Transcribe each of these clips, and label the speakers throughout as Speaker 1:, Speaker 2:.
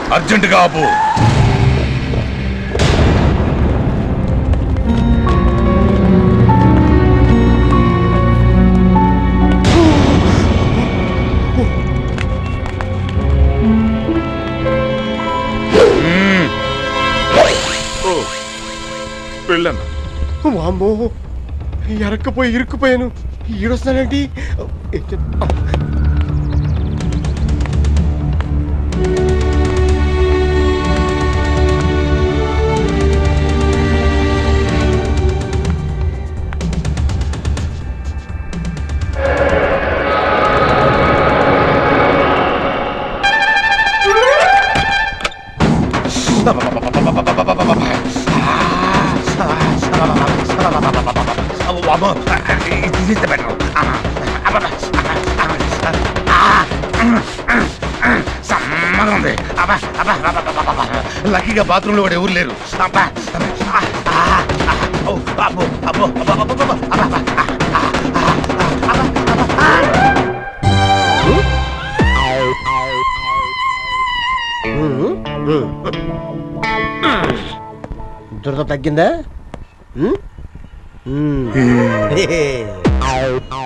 Speaker 1: అర్జెంటుగా ఆపు
Speaker 2: ఓ వెళ్ళాను
Speaker 3: వామ్మో ఎరక్కపోయి ఇరుక్కుపోయాను ఈడొస్తానండి
Speaker 1: అమ్మో, ఇది ఇంత better. సమ్మగా ఉంది అబ్బా, అబ్బా, అబ్బా, అబ్బా, అబ్బా, అబ్బా. లక్కీగా బాత్రూంలో కూడా ఎవరు లేరు అబ్బా, అబ్బా, ఆ, ఆ, ఆ, ఓ, అబ్బో, అబ్బో, అబ్బో, అబ్బో, అబ్బో, అబ్బా, అబ్బా, ఆ, ఆ, ఆ, అబ్బా, అబ్బా, ఆ.
Speaker 3: దురద తగ్గిందా ఉమ్? ఉమ్. హ?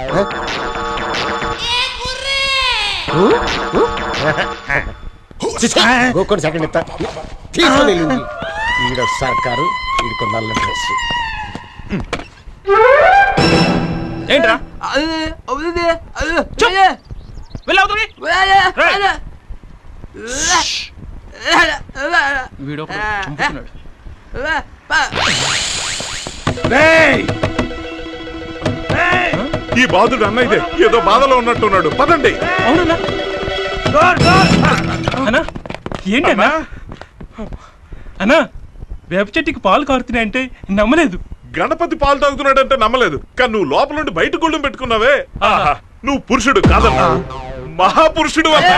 Speaker 3: ఉమ్? ఉమ్? చిచి, గోకొని సెకండ్ ఇస్తా తీసుకొని వెళ్ళింది ఈడ సర్కారు ఈడికి నల్ల డ్రెస్
Speaker 4: ఏంట్రా వీడు చంపుతున్నాడు
Speaker 1: రేయ్!
Speaker 2: ఈ బాధుడు అన్న ఇదే ఏదో బాధలో ఉన్నట్టున్నాడు పదండి
Speaker 4: అవునన్నా అన్నా ఏంటన్నా అన్నా వేప చెట్టుకి పాలు కారుతున్నాయంటే నమ్మలేదు
Speaker 2: గణపతి పాలు తాగుతున్నాడంటే నమ్మలేదు కానీ నువ్వు లోపల నుండి బయట గుళ్ళం పెట్టుకున్నావే ఆహా నువ్వు పురుషుడు కాదన్నా మహాపురుషుడు అన్నా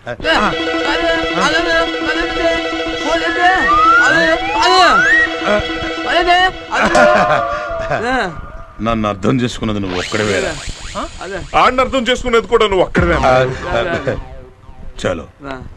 Speaker 1: నన్ను అర్థం చేసుకున్నది నువ్వు ఒక్కడవేరా
Speaker 2: ఆడిని అర్థం చేసుకునేది కూడా నువ్వు ఒక్కడవే
Speaker 1: చలో